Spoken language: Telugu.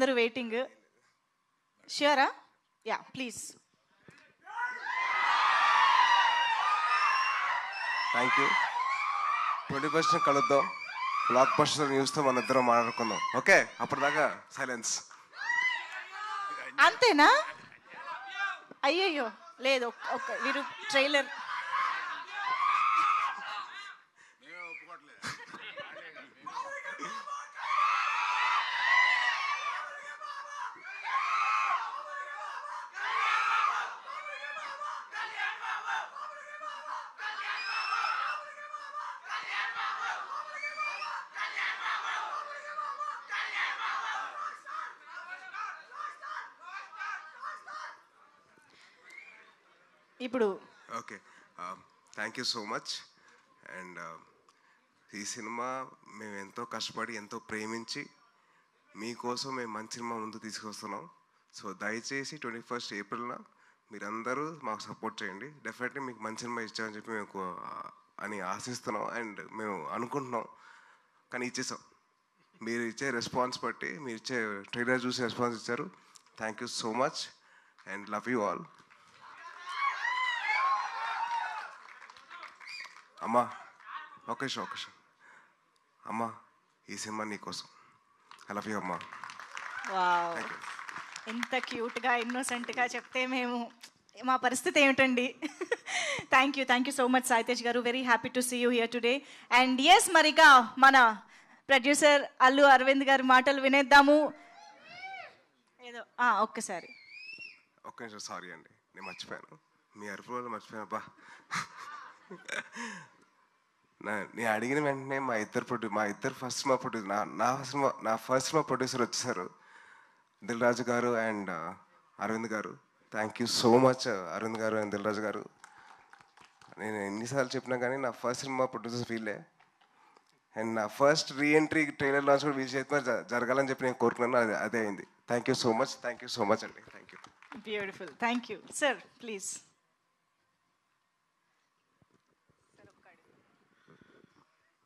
అందరూ వెయిటింగ్ ష్యూరా yeah please thank you twenty first కలుద్దాం బ్లాక్ బస్టర్ న్యూస్తో మన ఇద్దరం మాట్లాడుకుందాం ఓకే అప్పటిదాకా సైలెన్స్ అంతేనా అయ్యయ్యో లేదు ఒక్క- ఒక్క మీరు ట్రైలర్ ఇప్పుడు okay thank you so much and ఈ సినిమా మేము ఎంతో కష్టపడి ఎంతో ప్రేమించి మీకోసం మేము మంచి సినిమా ముందు తీసుకొస్తున్నాం సో దయచేసి ట్వంటీ ఫస్ట్ ఏప్రిల్న మీరందరూ మాకు సపోర్ట్ చేయండి డెఫినెట్లీ మీకు మంచి సినిమా ఇచ్చామని చెప్పి మేము కో- అని ఆశిస్తున్నాం అండ్ మేము అనుకుంటున్నాం కానీ ఇచ్చేసాం మీరు ఇచ్చే రెస్పాన్స్ బట్టి మీరు ఇచ్చే ట్రైలర్ చూసి రెస్పాన్స్ ఇచ్చారు thank you so much and love you all అమ్మా ఒక నిమిషం ఒక నిమిషం అమ్మా ఈ సినిమా నీకోసం ఐ లవ్ యూ అమ్మా వావ్ థ్యాంక్ యూ ఎంత క్యూట్గా ఇన్నోసెంట్గా చెప్తే మేము మా పరిస్థితి ఏమిటండి thank you thank you so much Saitej గారు very happy to see you here today and ఎస్ మరిగా మన ప్రొడ్యూసర్ అల్లు అరవింద్ గారి మాటలు వినేద్దాము ఏదో ఆ, ఒక్కసారి ఒక్క నిమిషం సారీ అండి నేను మర్చిపోయాను మీ అరుపు వల్ల మర్చిపోయాను అబ్బా నా నేను అడిగిన వెంటనే మా ఇద్దరు ప్రొడ్యూ మా ఇద్దరు ఫస్ట్ సినిమా ప్రొడ్యూసర్ నా నా సినిమా నా ఫస్ట్ సినిమా ప్రొడ్యూసర్ వచ్చేసారు దిల్ రాజు గారు అండ్ అరవింద్ గారు thank you so much Aravind గారు అండ్ దిల్ రాజు గారు నేను ఎన్నిసార్లు చెప్పినా కానీ నా ఫస్ట్ సినిమా ప్రొడ్యూసర్ ఫీలే అండ్ నా ఫస్ట్ రీఎంట్రీ ట్రైలర్ లాంచ్ కూడా వీల్ చేతిలో జ- జరగాలని చెప్పి నేను కోరుకున్నాను అదే అదే అయింది thank you so much thank you so much అండి thank you beautiful thank you sir please